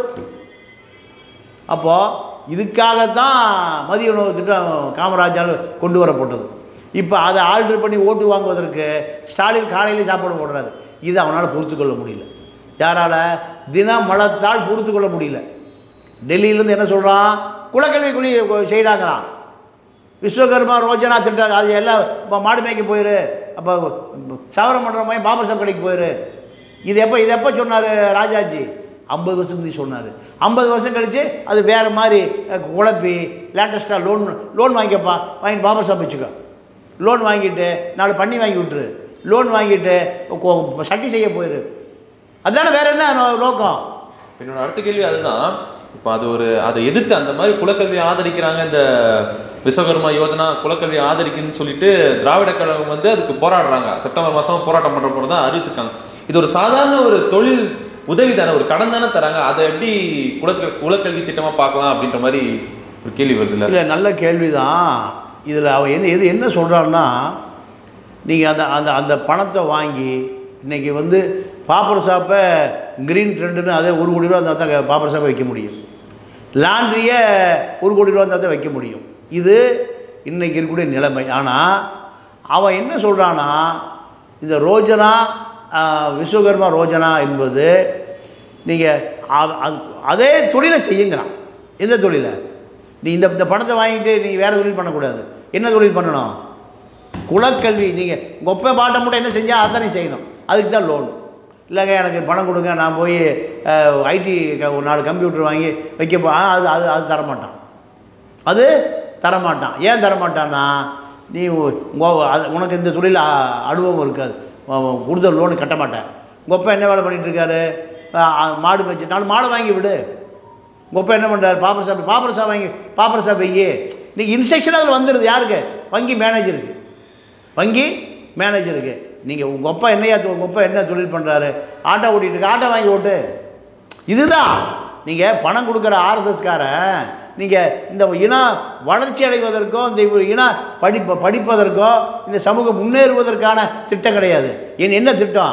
அப்போது இதுக்காகத்தான் மதிய உணவு திட்டம் காமராஜால் கொண்டு வரப்பட்டது இப்போ அதை ஆல்டர் பண்ணி ஓட்டு வாங்குவதற்கு ஸ்டாலின் காலையிலே சாப்பாடு போடுறாரு இதை அவனால் பொறுத்து கொள்ள முடியல யாரால் தினம் மலத்தால் பொறுத்து கொள்ள முடியல டெல்லியிலேருந்து என்ன சொல்கிறான் குலக்கல்வி குழி செய்கிறாங்களாம் விஸ்வகர்மா ரோஜனா திட்டம் அது எல்லாம் இப்போ மாடு மேய்க்க போயிரு அப்போ சவரம் பண்ணுற மாதிரி பாபர் சாப் கடைக்கு போயிரு இது எப்போ இது எப்போ சொன்னார் ராஜாஜி ஐம்பது வருஷம் முந்தி சொன்னார் ஐம்பது வருஷம் கழித்து அது வேறு மாதிரி அஹ், குழப்பி லேட்டஸ்ட்டாக லோன் லோன் வாங்கிக்கப்பா வாங்கிட்டு பாபர் சாப் வச்சுக்கோ லோன் வாங்கிட்டு நாலு பண்ணி வாங்கி விட்டுரு லோன் வாங்கிட்டு கொ- சட்டி செய்ய போயிரு அதானே வேற என்ன நோ- நோக்கம் என்னோட அடுத்த கேள்வி அதுதான் இப்போ அது ஒரு அதை எதிர்த்து அந்த மாதிரி குலக்கல்வியை ஆதரிக்கிறாங்க இந்த விஸ்வகர்மா யோஜனா குலக்கல்வியை ஆதரிக்குன்னு சொல்லிட்டு திராவிட கழகம் வந்து அதுக்கு போராடுறாங்க செப்டம்பர் மாதம் போராட்டம் பண்ணுற போது தான் அறிவிச்சிருக்காங்க இது ஒரு சாதாரண ஒரு தொழில் உதவி தானே ஒரு கடன் தானே தராங்க அதை எப்படி குலக்க குலக்கல்வி திட்டமாக பார்க்கலாம் அப்படின்ற மாதிரி ஒரு கேள்வி வருது இல்லை இல்லை நல்ல கேள்வி தான் இதில் அவன் என்ன எது என்ன சொல்கிறான்னா நீங்கள் அந்த அந்த அந்த பணத்தை வாங்கி இன்றைக்கி வந்து பாப்பர் ஷாப்பை க்ரீன் ட்ரெண்டுன்னு அதே ஒரு கோடி ரூபா இருந்தால் தான் பாப்பர் ஷாப்பை வைக்க முடியும் லாண்ட்ரியை ஒரு கோடி ரூபா இருந்தால் தான் வைக்க முடியும் இது இன்றைக்கி இருக்கக்கூடிய நிலைமை ஆனால் அவன் என்ன சொல்கிறான்னா இந்த ரோஜனா ஆஹ், விஸ்வகர்மா ரோஜனா என்பது நீங்கள் அதே தொழிலை செய்யுங்கிறான் எந்த தொழிலை நீ இந்த இந்த பணத்தை வாங்கிட்டு நீ வேறு தொழில் பண்ணக்கூடாது என்ன தொழில் பண்ணணும் குலக்கல்வி நீங்கள் கொப்பை பாட்டை மட்டும் என்ன செஞ்சால் அத்தனை செய்யணும் அதுக்கு தான் லோன் இல்லைங்க எனக்கு பணம் கொடுங்க நான் போய் ஐடி ஒரு நாலு கம்ப்யூட்டர் வாங்கி வைக்க போ ஆ, அது அது அது தரமாட்டான் அது தரமாட்டான் ஏன் தரமாட்டான்னா நீ உ- உங்க- அது உனக்கு இந்த தொழில் அ- அனுபவம் இருக்காது உ- உ- கொடுத்த லோனு கட்ட மாட்டேன் உங்கள் அப்பா என்ன வேலை பண்ணிட்டு இருக்காரு ஆ, ஆ, மாடு வச்சு நாலு மாடை வாங்கி விடு உங்கள் அப்பா என்ன பண்ணுறாரு பாப்பர் சாப் பாப்பர் சாப் வாங்கி பாப்பர் சாப் வையி இன்னைக்கு இன்ஸ்ட்ரக்ஷன் அதில் வந்துடுது யாருக்கு வங்கி மேனேஜருக்கு வங்கி மேனேஜருக்கு நீங்கள் உங்கள் அப்பா என்னையா தொ- உங்கள் அப்பா என்ன தொழில் பண்ணுறாரு ஆட்டோ ஓட்டிட்டு இருக்கு, ஆட்டோ வாங்கி ஓட்டு இதுதான் நீங்கள் பணம் கொடுக்குற ஆர்எஸ்எஸ்காரன் நீங்கள் இந்த இனம் வளர்ச்சி அடைவதற்கோ இந்த இன படிப்ப படிப்பதற்கோ இந்த சமூகம் முன்னேறுவதற்கான திட்டம் கிடையாது என் என்ன திட்டம்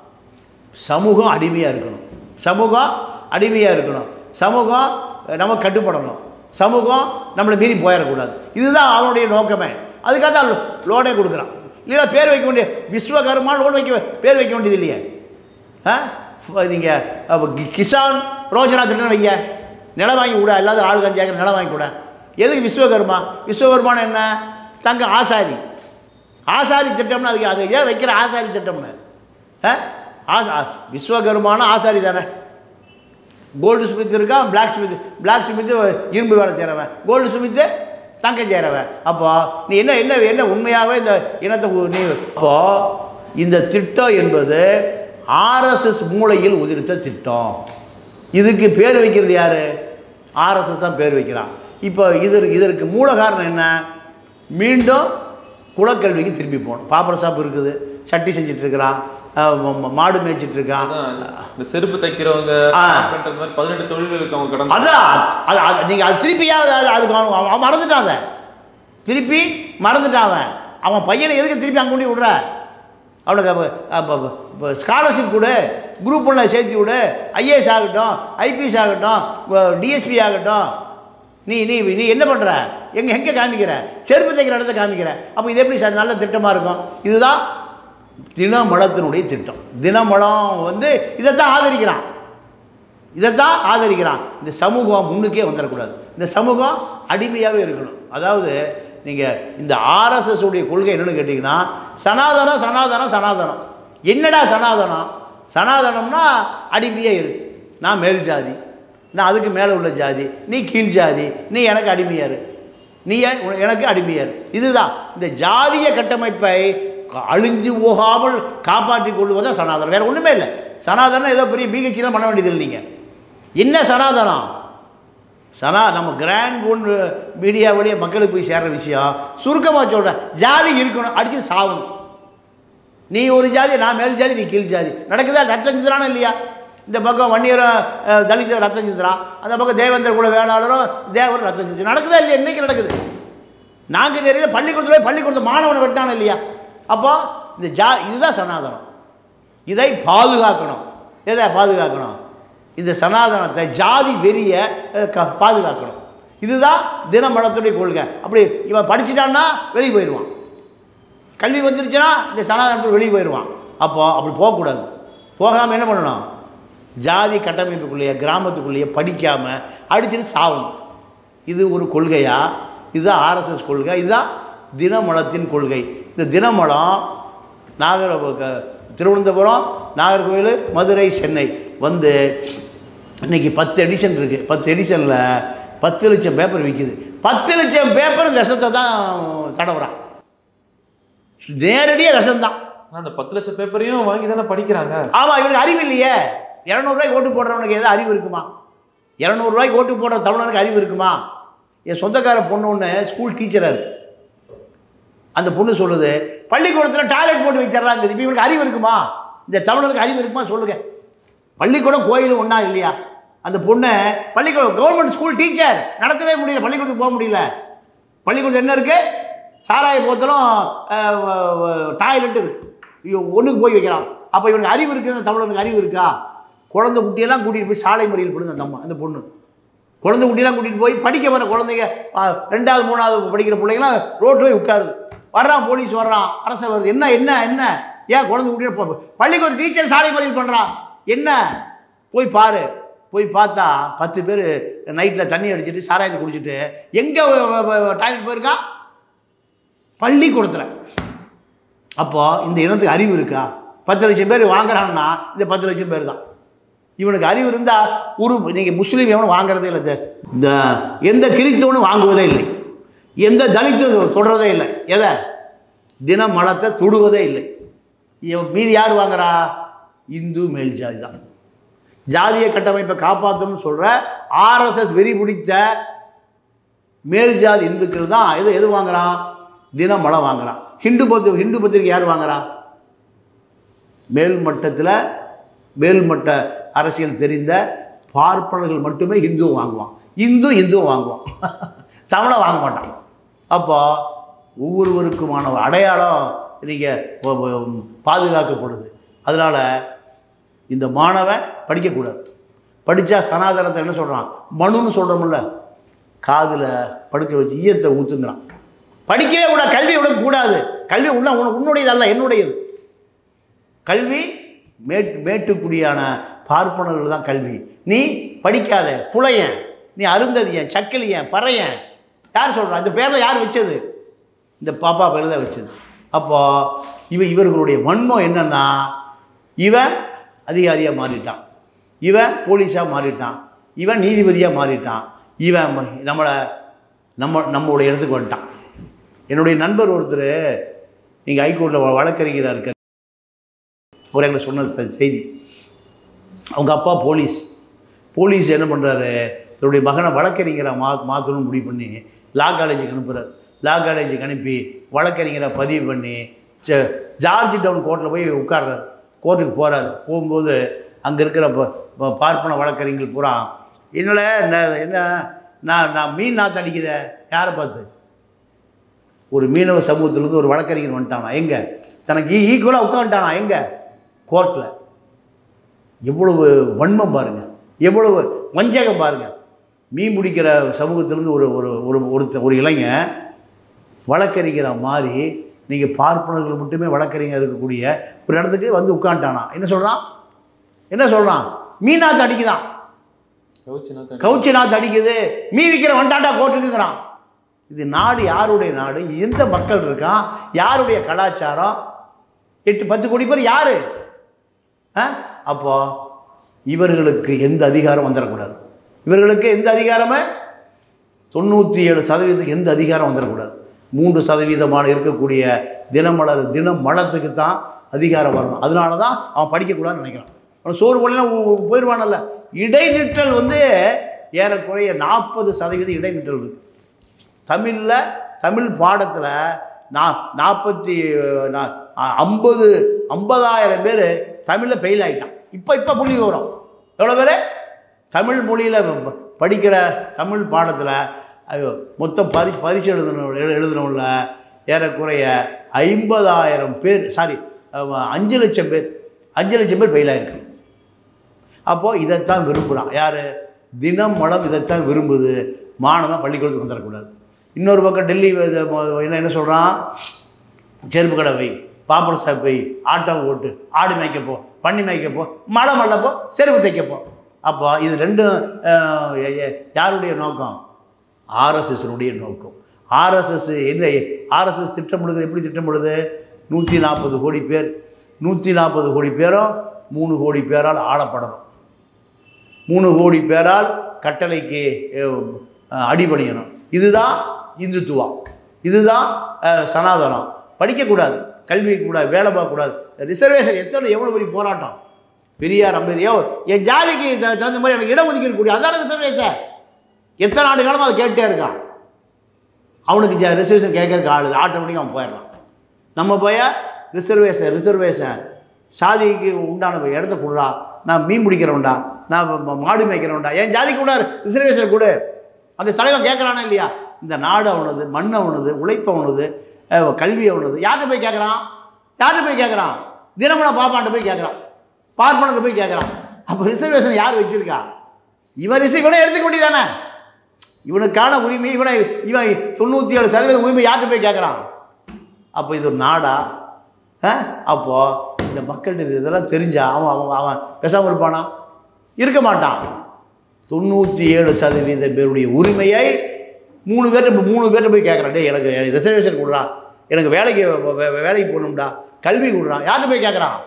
சமூகம் அடிமையாக இருக்கணும் சமூகம் அடிமையாக இருக்கணும் சமூகம் நம்ம கட்டுப்படணும் சமூகம் நம்மளை மீறி போயிடக்கூடாது இதுதான் அவனுடைய நோக்கமே அதுக்காக தான் லோ- லோனே கொடுக்குறான் இல்லைன்னா பேர் வைக்க வேண்டிய விஸ்வகர்மா லோன் வைக்க பேர் வைக்க வேண்டியது இல்லையே ஆ நீங்கள் கிசான் ரோஜனா திட்டம் வைங்க நிலம் வாங்கி கூட இல்லாத ஆளுக்கு அஞ்சு ஏக்கர் நிலம் வாங்கி கூட எதுக்கு விஸ்வகர்மா விஸ்வகர்மான்னு என்ன தங்க ஆசாரி ஆசாரி திட்டம்னு அதுக்கு அது ஏன் வைக்கிற ஆசாரி திட்டம்னு ஆ ஆசா விஸ்வகர்மான ஆசாரி தானே கோல்டு ஸ்மித் இருக்கான் பிளாக் ஸ்மித் பிளாக் ஸ்மித் இரும்பு வேலை செய்கிறவன் கோல்டு ஸ்மித்து தங்க செய்கிறவன் அப்போ நீ என்ன என்ன என்ன உண்மையாகவே இந்த இனத்தை உ- நீ அப்போ இந்த திட்டம் என்பது ஆர்எஸ்எஸ் மூளையில் உதிர்த்த திட்டம் இதுக்கு பேர் வைக்கிறது யார் ஆர்எஸ்எஸ் தான் பேர் வைக்கிறான் இப்போ இது இதற்கு மூல காரணம் என்ன மீண்டும் குலக்கல்விக்கு திரும்பி போகணும் பாப்பர சாப்பு இருக்குது சட்டி செஞ்சுட்டு இருக்கிறான் அஹ் ம- ம- மாடு மேய்ச்சிட்டு இருக்கான் அதான் இந்த செருப்பு தைக்கிறவங்க ஆ. பண்றது மாதிரி பதினெட்டு தொழில்களுக்கு அவங்க கடந்து அதான் அது அது நீங்கள் அது திருப்பியாவது அது அதுக்கு அவன் அவன் மறந்துட்டான் அதை திருப்பி மறந்துட்டான் அவன் அவன் பையனை எதுக்கு திருப்பி அங்கே கொண்டு விடுற அவனுக்கு ஸ்காலர்ஷிப் கொடு குரூப் ஒன்றில் சேர்த்து விடு ஐஏஎஸ் ஆகட்டும் ஐபிஎஸ் ஆகட்டும் டிஎஸ்பி ஆகட்டும் நீ நீ நீ என்ன பண்ணுற எங்கே எங்கே காமிக்கிற செருப்பு தைக்கிற இடத்த காமிக்கிற அப்போ இது எப்படி சார் நல்ல திட்டமாக இருக்கும் இதுதான் தினமலத்தினுடைய திட்டம் தினமலம் வந்து இதைத்தான் ஆதரிக்கிறான் இதைத்தான் ஆதரிக்கிறான் இந்த சமூகம் முன்னுக்கே வந்துடக்கூடாது இந்த சமூகம் அடிமையாகவே இருக்கணும் அதாவது நீங்கள் இந்த ஆர்எஸ்எஸ் உடைய கொள்கை என்னன்னு கேட்டிங்கன்னா சனாதனம் சனாதனம் சனாதனம் என்னடா சனாதனம் சனாதனம்னா அடிமையே இரு நான் மேல் ஜாதி நான் அதுக்கு மேலே உள்ள ஜாதி நீ கீழ் ஜாதி நீ எனக்கு அடிமையா இரு நீ ஏன் உன- எனக்கு அடிமையார் இதுதான் இந்த ஜாதிய கட்டமைப்பை க- அழிஞ்சு போகாமல் காப்பாற்றிக் கொள்வதுதான் சனாதனம் வேற ஒன்றுமே இல்லை சனாதனம் ஏதோ பெரிய பிஹெச்லாம் பண்ண வேண்டியது இல்லைங்க என்ன சனாதனம் சனா நம்ம கிராண்ட் ஒன் மீடியா வழியாக மக்களுக்கு போய் சேர்ற விஷயம் சுருக்கமாக சொல்கிறேன் ஜாதி இருக்கணும் அடித்து சாகணும் நீ ஒரு ஜாதி நான் மேல் ஜாதி நீ கீழ் ஜாதி நடக்குதா ரத்தம் சிந்துறானா இல்லையா இந்த பக்கம் வன்னியரும் அஹ், தலித் ரத்தம் சிந்துறான் அந்த பக்கம் தேவேந்திர குல வேளாளரும் தேவர் ரத்தம் சிந்து நடக்குதா இல்லையா இன்னைக்கு நடக்குது நாங்கள் நிறைய பள்ளிக்கூடத்தில் போய் பள்ளிக்கூடத்து மாணவனை வெட்டான இல்லையா அப்போ இந்த ஜா இதுதான் சனாதனம் இதை பாதுகாக்கணும் எதை பாதுகாக்கணும் இந்த சனாதனத்தை ஜாதி வெறிய அஹ், க பாதுகாக்கணும் இதுதான் தினமலத்துடைய கொள்கை அப்படி இவன் படிச்சிட்டான்னா வெளியே போயிடுவான் கல்வி வந்துருச்சுன்னா இந்த சனாதனத்தில் வெளியே போயிடுவான் அப்போ அப்படி போகக்கூடாது போகாமல் என்ன பண்ணணும் ஜாதி கட்டமைப்புக்குள்ளேயே கிராமத்துக்குள்ளேயே படிக்காமல் அடிச்சுட்டு சாகணும் இது ஒரு கொள்கையா இதுதான் ஆர்எஸ்எஸ் கொள்கை இதுதான் தினமலத்தின் கொள்கை இந்த தினமலம் நாகர க- திருவனந்தபுரம் நாகர்கோவில் மதுரை சென்னை வந்து இன்னைக்கு பத்து எடிஷன் இருக்குது பத்து எடிஷனில் பத்து லட்சம் பேப்பர் விற்கிது பத்து லட்சம் பேப்பர் விஷத்தை தான் தடவுறான் நேரடியாக விஷம்தான் ஆனா அந்த பத்து லட்சம் பேப்பரையும் வாங்கி தானே படிக்கிறாங்க ஆமாம் இவனுக்கு அறிவு இல்லையே இரநூறுவாய்க்கு ஓட்டு போடுறவனுக்கு ஏதாவது அறிவு இருக்குமா இரநூறுவாய்க்கு ஓட்டு போடுற தமிழனுக்கு அறிவு இருக்குமா என் சொந்தக்கார பொண்ணு ஒன்று ஸ்கூல் டீச்சராக இருக்கு அந்த பொண்ணு சொல்லுது பள்ளிக்கூடத்தில் டாய்லெட் போட்டு வச்சிடறாங்க இப்போ இவனுக்கு அறிவு இருக்குமா இந்த தமிழனுக்கு அறிவு இருக்குமா சொல்லுங்க பள்ளிக்கூடம் கோயில் ஒன்றா இல்லையா அந்த பொண்ணு பள்ளிக்கூடம் கவர்மெண்ட் ஸ்கூல் டீச்சர் நடத்தவே முடியல பள்ளிக்கூடத்துக்கு போக முடியல பள்ளிக்கூடத்தில் என்ன இருக்குது சாராய போத்தலும் டாய்லெட்டு இருக்கு ஐயோ ஒன்றுக்கு போய் வைக்கிறான் அப்போ இவனுக்கு அறிவு இருக்குது அந்த தமிழனுக்கு அறிவு இருக்கா குழந்தை குட்டியெல்லாம் கூட்டிகிட்டு போய் சாலை முறையில் போடுது அந்த அம்மா அந்த பொண்ணு குழந்தை குட்டியெல்லாம் கூட்டிகிட்டு போய் படிக்க வர குழந்தைங்க ஆ, ரெண்டாவது மூணாவது படிக்கிற பிள்ளைங்களாம் ரோட்டில் போய் உட்காருது வர்றான் போலீஸ் வர்றான் அரசு வருது என்ன என்ன என்ன ஏன் குழந்தை குட்டியை போ பள்ளிக்கூட டீச்சர் சாலை முறையில் பண்ணுறான் என்ன போய் பாரு போய் பார்த்தா பத்து பேர் நைட்டில் தண்ணி அடிச்சிட்டு சாராயத்தை குடிச்சிட்டு எங்கே டாய்லெட் போயிருக்கான் பள்ளிக்கூடத்தில் அப்போ இந்த இனத்துக்கு அறிவு இருக்கா பத்து லட்சம் பேர் வாங்குறாங்கன்னா இந்த பத்து லட்சம் பேர் தான் இவனுக்கு அறிவு இருந்தால் ஒரு நீங்கள் முஸ்லீம் எவனும் வாங்குறதே இல்லை இந்த- இந்த எந்த கிறிஸ்தவனும் வாங்குவதே இல்லை எந்த தலித்து தொடரதே இல்லை எதை தினமலத்தை தொடுவதே இல்லை இவன் மீதி யார் வாங்குறா இந்து மேல் ஜாதி தான் ஜாதிய கட்டமைப்பை காப்பாற்றணும்னு சொல்கிற ஆர்எஸ்எஸ் வெறி பிடித்த மேல் ஜாதி இந்துக்கள் தான் எது எது வாங்குறான் தினமலம் வாங்குறான் ஹிந்து பத்து ஹிந்து பத்திரிக்கை யார் வாங்குறா மேல் மட்டத்தில் மேல்மட்ட அரசியல் தெரிந்த பார்ப்பனர்கள் மட்டுமே இந்து வாங்குவான் இந்து இந்து வாங்குவான் தமிழை வாங்க மாட்டான் அப்போ ஒவ்வொருவருக்குமான ஒரு அடையாளம் நீங்கள் பாதுகாக்கப்படுது அதனால் இந்த மாணவன் படிக்கக்கூடாது படித்தா சனாதனத்தை என்ன சொல்கிறான் மனுன்னு சொல்கிறோம்ல காதில் படுக்க வச்சு ஈயத்தை ஊற்றுங்கிறான் படிக்கவே கூடாது கல்வி உனக்கு கூடாது கல்வி உன்ன உன- உன்னுடையது அல்ல என்னுடையது கல்வி மேட் மேட்டுக்குடியான பார்ப்பனர்கள் தான் கல்வி நீ படிக்காத புலையன் நீ அருந்ததியன் சக்கிலியன் பறையன் யார் சொல்கிறா இந்த பேரில் யார் வச்சது இந்த பாப்பா பேர் தான் வச்சது அப்போ இவ இவர்களுடைய வன்மம் என்னன்னா இவன் அதிகாரியாக மாறிட்டான் இவன் போலீஸாக மாறிட்டான் இவன் நீதிபதியாக மாறிட்டான் இவன் ம- நம்மளை நம்ம நம்மளுடைய இடத்துக்கு வந்துட்டான் என்னுடைய நண்பர் ஒருத்தர் நீங்கள் ஹைகோர்ட்டில் வழக்கறிஞராக இருக்கார் ஒரு எங்களுக்கு சொன்ன செ- செய்தி அவங்க அப்பா போலீஸ் போலீஸ் என்ன பண்ணுறாரு தன்னுடைய மகனை வழக்கறிஞராக மா மாற்றணும்னு முடிவு பண்ணி லா காலேஜுக்கு அனுப்புகிறார் லா காலேஜுக்கு அனுப்பி வழக்கறிஞரை பதிவு பண்ணி ஜ- ஜார்ஜ் டவுன் கோர்ட்டில் போய் உட்கார்றாரு கோர்ட்டுக்கு போகிறாரு போகும்போது அங்கே இருக்கிற ப- ப- பார்ப்பன வழக்கறிஞர்கள் பூரா என்னோட என்ன- என்ன நான் நான் மீன் நாற்று அடிக்குத யாரை பார்த்து ஒரு மீனவ சமூகத்திலேருந்து ஒரு வழக்கறிஞர் வந்துட்டானா எங்கே தனக்கு ஈக்குவலாக உட்காந்துட்டானா எங்கே கோர்ட்டில் எவ்வளவு வன்மம் பாருங்க எவ்வளவு வஞ்சகம் பாருங்க மீன் பிடிக்கிற சமூகத்திலேருந்து ஒரு ஒரு ஒரு ஒருத்த ஒரு இளைஞன் வழக்கறிஞராக மாறி நீங்கள் பார்ப்பனர்கள் மட்டுமே வழக்கறிஞர் இருக்கக்கூடிய ஒரு இடத்துக்கு வந்து உட்காந்துட்டானா என்ன சொல்கிறான் என்ன சொல்கிறான் மீனாத்து அடிக்குதான் கவுச்சினா தண்ணி. கவுச்சி நாத்து அடிக்குது மீ விற்கிற வண்டாட்டா கோட்டுக்குங்கிறான் இது நாடு யாருடைய நாடு எந்த மக்கள் இருக்கான் யாருடைய கலாச்சாரம் எட்டு பத்து கோடி பேர் யாரு ஆ அப்போ இவர்களுக்கு எந்த அதிகாரம் வந்துடக்கூடாது இவர்களுக்கு எந்த அதிகாரமே தொண்ணூற்றி ஏழு சதவீதத்துக்கு எந்த அதிகாரம் வந்துடக்கூடாது மூன்று சதவீதமான இருக்கக்கூடிய தினமலர் தினம் மலத்துக்கு தான் அதிகாரம் வரணும் அதனால தான் அவன் படிக்கக்கூடாதுன்னு நினைக்கிறான் அவன் சோறு போலாம் போயிடுவானல்ல இடைநிற்றல் வந்து ஏறக்குறைய நாற்பது சதவீதம் இடைநிற்றல் இருக்கு தமிழில் தமிழ் பாடத்தில் நான் நாற்பத்தி நா- ஐம்பது ஐம்பதாயிரம் பேர் தமிழில் ஃபெயில் ஆகிட்டான் இப்போ இப்போ புள்ளி வரும் எவ்வளோ பேர் தமிழ் மொழியில் படிக்கிற தமிழ் பாடத்தில் மொத்தம் பரி பரீட்சை எழுதுன எழுதுனவுள்ள ஏறக்குறைய ஐம்பதாயிரம் பேர் சாரி அஞ்சு லட்சம் பேர் அஞ்சு லட்சம் பேர் ஃபெயில் ஆயிருக்கு அப்போது இதைத்தான் விரும்புகிறான் யார் தினம் மலம் இதைத்தான் விரும்புது மாணவன் பள்ளிக்கூடத்துக்கு வந்துடக்கூடாது இன்னொரு பக்கம் டெல்லி இது ம- என்ன என்ன சொல்கிறான் செருப்பு கடை வை பாப்பர் சாப் வை ஆட்டோ ஓட்டு ஆடு மேய்க்க போ பண்ணி மேய்க்க போ மழை மல்ல போ செருப்பு தைக்க போ அப்போ இது ரெண்டும் அஹ், எ- எ- யாருடைய நோக்கம் ஆர்எஸ்எஸ்னுடைய நோக்கம் ஆர்எஸ்எஸ் என்ன ஆர்எஸ்எஸ் திட்டமிடுது எப்படி திட்டமிடுது நூற்றி நாற்பது கோடி பேர் நூற்றி நாற்பது கோடி பேரும் மூணு கோடி பேரால் ஆளப்படணும் மூணு கோடி பேரால் கட்டளைக்கு அஹ், அடிபணியணும் இதுதான் இந்துத்துவா இதுதான் அஹ், சனாதனம் படிக்கக்கூடாது கல்வி கூடாது வேலை பார்க்கக்கூடாது ரிசர்வேஷன் எத்தனை எவ்வளோ பெரிய போராட்டம் பெரியார் அம்பேத்கர் என் ஜாதிக்கு த- தகுந்த மாதிரி எனக்கு இடஒதுக்கீடு கூடிய அதான ரிசர்வேஷன் எத்தனை ஆண்டு காலமாக அதை கேட்டே இருக்கான் அவனுக்கு ஜ ரிசர்வேஷன் கேட்கறதுக்கு ஆள் இல்லை ஆட்டோமேட்டிக்காக அவன் போயிடலாம் நம்ம போய் ரிசர்வேஷன் ரிசர்வேஷன் சாதிக்கு உண்டான இடத்த கொடுறா நான் மீன் பிடிக்கிறவன்டா நான் ம- மாடு மேய்க்கிறவன்டா என் ஜாதிக்கு கூட ரிசர்வேஷன் கொடு அந்த தலைவன் கேட்குறானா இல்லையா இந்த நாடு அவனது மண் அவனது உழைப்பு அவனது அஹ், கல்வி அவனது யார்கிட்ட போய் கேட்குறான் யார்கிட்ட போய் கேட்குறான் தினமன பாப்பான்ட்ட போய் கேட்குறான் பார்ப்பனர்கிட்ட போய் கேட்குறான் அப்போ ரிசர்வேஷன் யார் வச்சிருக்கா இவன் ரிசர்வ் இவனே எடுத்துக்க வேண்டியதானே இவனுக்கான உரிமை இவனை இவன் தொண்ணூற்றி ஏழு சதவீத உரிமை யார்கிட்ட போய் கேட்குறான் அப்போ இது ஒரு நாடா ஆ? அப்போ இந்த மக்கள்கிட்ட இது இதெல்லாம் தெரிஞ்சா அவன் அவன் அவன் பேசாமல் இருப்பானா இருக்க மாட்டான் தொண்ணூற்றி ஏழு சதவீத பேருடைய உரிமையை மூணு பேர்ட்ட இப்போ மூணு பேர்ட்ட போய் கேட்குறான் டேய் எனக்கு ரிசர்வேஷன் கொடுறா எனக்கு வேலைக்கு வே- வே- வேலைக்கு போகணும்டா கல்வி கொடுறான் யார்கிட்ட போய் கேட்குறான்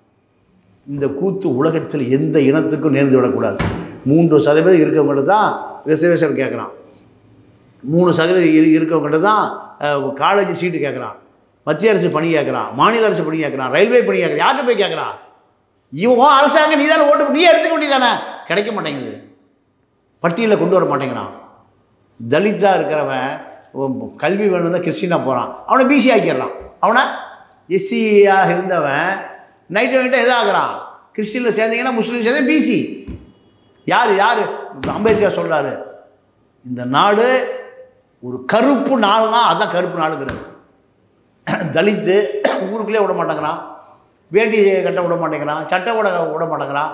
இந்த கூத்து உலகத்தில் எந்த இனத்துக்கும் நேர்ந்து விடக்கூடாது மூன்று சதவீதம் இருக்கவங்கள்ட்ட தான் ரிசர்வேஷன் கேட்குறான் மூணு சதவீதம் இரு இருக்கவங்கள்ட்ட தான் காலேஜ் சீட்டு கேட்குறான் மத்திய அரசு பணி கேட்குறான் மாநில அரசு பணி கேட்குறான் ரயில்வே பணி கேட்குறான் யார்கிட்ட போய் கேட்குறான் இவன் உன் அரசாங்கம் நீ தானே ஓட்டு நீ எடுத்துக்க வேண்டியதானே கிடைக்க மாட்டேங்குது பட்டியலில் கொண்டு வர மாட்டேங்கிறான் தலித்தா இருக்கிறவன் உம், கல்வி வேணும் தான் கிறிஸ்டினாக போகிறான் அவனை பிசி ஆக்கிடுறான் அவனை எஸ்சியாக இருந்தவன் நைட்டு நைட்டு எதாகிறான் கிறிஸ்டினில் சேர்ந்தீங்கன்னா முஸ்லீம் சேர்ந்து பிசி யார் யார் அம்பேத்கர் சொல்கிறாரு இந்த நாடு ஒரு கருப்பு நாள்னா அதான் கருப்பு நாளுங்கிறது தலித்து ஊருக்குள்ளே விட மாட்டேங்கிறான் வேட்டி கட்ட விட மாட்டேங்கிறான் சட்டை விட விட மாட்டேங்கிறான்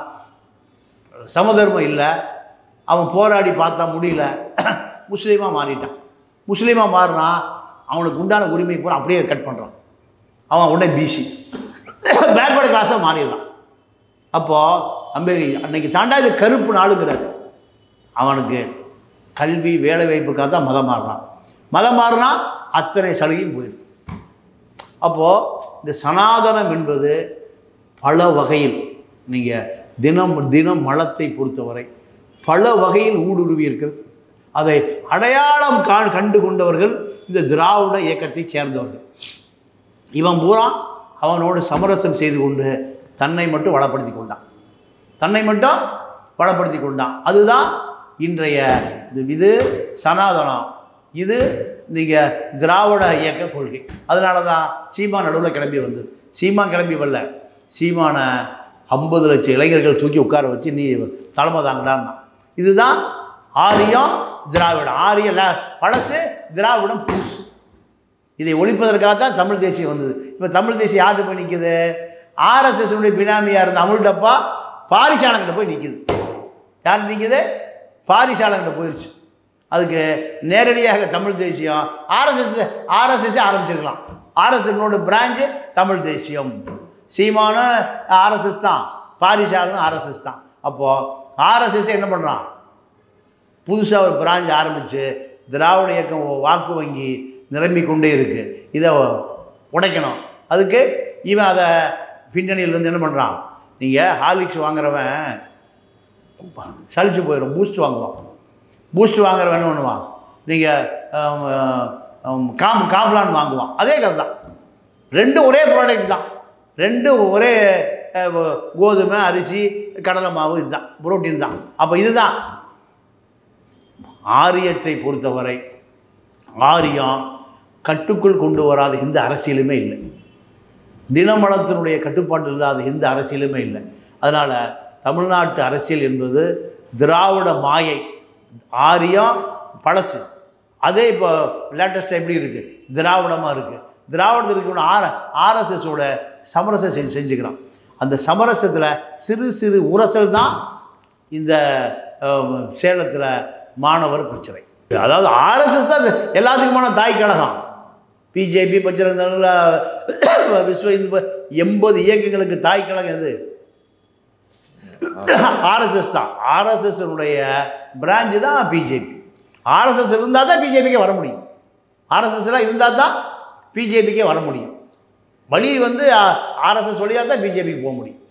சமதர்மம் இல்லை அவன் போராடி பார்த்தா முடியல முஸ்லீமாக மாறிட்டான் முஸ்லீமாக மாறினா அவனுக்கு உண்டான உரிமை பூரா அப்படியே கட் பண்ணுறான் அவன் உடனே பிசி பேக்வர்டு கிளாஸாக மாறிடுறான் அப்போது அம்பேத்கர் அன்னைக்கு தாண்டா இது கருப்பு நாளுங்கிறாரு அவனுக்கு கல்வி வேலை வாய்ப்புக்காக தான் மதம் மாறுறான் மதம் மாறினா அத்தனை சலுகையும் போயிடுது அப்போது இந்த சனாதனம் என்பது பல வகையில் நீங்கள் தினம் தினம் மலத்தை பொறுத்தவரை பல வகையில் ஊடுருவி இருக்கிறது அதை அடையாளம் கா கண்டு கொண்டவர்கள் இந்த திராவிட இயக்கத்தைச் சேர்ந்தவர்கள் இவன் பூரா அவனோடு சமரசம் செய்து கொண்டு தன்னை மட்டும் வளப்படுத்தி கொண்டான் தன்னை மட்டும் வளப்படுத்தி கொண்டான் அதுதான் இன்றைய இது- இது சனாதனம் இது நீங்கள் திராவிட இயக்க கொள்கை அதனால தான் சீமான் நடுவில் கிளம்பி வந்தது சீமான் கிளம்பி வரல சீமானை ஐம்பது லட்சம் இளைஞர்கள் தூக்கி உட்கார வச்சு நீ தலைமை தாங்கடான்னா இதுதான் ஆரியம் திராவிடம் ஆரிய ல- பழசு திராவிடம் புதுசு இதை ஒழிப்பதற்காக தான் தமிழ் தேசியம் வந்தது இப்போ தமிழ் தேசியம் யார்கிட்ட போய் நிற்குது ஆர்எஸ்எஸ்னுடைய பினாமியாக இருந்த அமுல் டப்பா பாரிசாலங்கிட்ட போய் நிற்குது யார் நிற்குது பாரிசாலங்கிட்ட போயிடுச்சு அதுக்கு நேரடியாக தமிழ் தேசியம் ஆர்எஸ்எஸ் ஆர்எஸ்எஸ்ஸே ஆரம்பிச்சிருக்கலாம் ஆர்எஸ்எஸ்னோட பிரான்ச்சு தமிழ் தேசியம் சீமான ஆர்எஸ்எஸ் தான் பாரிசாலனும் ஆர்எஸ்எஸ் தான் அப்போது ஆர்எஸ்எஸ் என்ன பண்ணுறான் புதுசாக ஒரு பிரான்ச் ஆரம்பித்து திராவிட இயக்கம் வாக்கு வங்கி நிரம்பி கொண்டே இருக்குது இதை உடைக்கணும் அதுக்கு இவன் அதை பின்னணியிலேருந்து என்ன பண்ணுறான் நீங்கள் ஹார்லிக்ஸ் வாங்குறவன் சலிச்சு போயிடும் பூஸ்ட் வாங்குவான் பூஸ்ட் வாங்குறவன் என்ன பண்ணுவான் நீங்கள் காம் காம்லான் வாங்குவான் அதே கதை தான் ரெண்டும் ஒரே ப்ராடக்ட் தான் ரெண்டும் ஒரே அஹ், கோதுமை அரிசி கடலை மாவு இதுதான் புரோட்டீன் தான் அப்போ இதுதான் ஆரியத்தை பொறுத்தவரை ஆரியம் கட்டுக்குள் கொண்டு வராத எந்த அரசியலுமே இல்லை தினமலத்தினுடைய கட்டுப்பாடு இல்லாத எந்த அரசியலுமே இல்லை அதனால் தமிழ்நாட்டு அரசியல் என்பது திராவிட மாயை ஆரியம் பழசு அதே இப்போ லேட்டஸ்ட்டாக எப்படி இருக்குது திராவிடமாக இருக்குது திராவிடத்தில் இருக்கிற ஆர் ஆர்எஸ்எஸோட சமரசம் செஞ்சு செஞ்சுக்கிறான் அந்த சமரசத்தில் சிறு சிறு உரசல் தான் இந்த சேலத்தில் மாணவர் பிரச்சனை அதாவது ஆர்எஸ்எஸ் தான் இது எல்லாத்துக்குமான தாய் கழகம் பிஜேபி பச்சரங்கல்ல விஸ்வ இந்து ப- எண்பது இயக்கங்களுக்கு தாய் கழகம் எது ஆர்எஸ்எஸ் தான் ஆர்எஸ்எஸ்னுடைய பிரான்ச்சு தான் பிஜேபி ஆர்எஸ்எஸ் இருந்தால் தான் பிஜேபிக்கே வர முடியும் ஆர்எஸ்எஸ்லாம் இருந்தால் தான் பிஜேபிக்கே வர முடியும் வழி வந்து ஆர்எஸ்எஸ் வழியாக தான் பிஜேபிக்கு போக முடியும்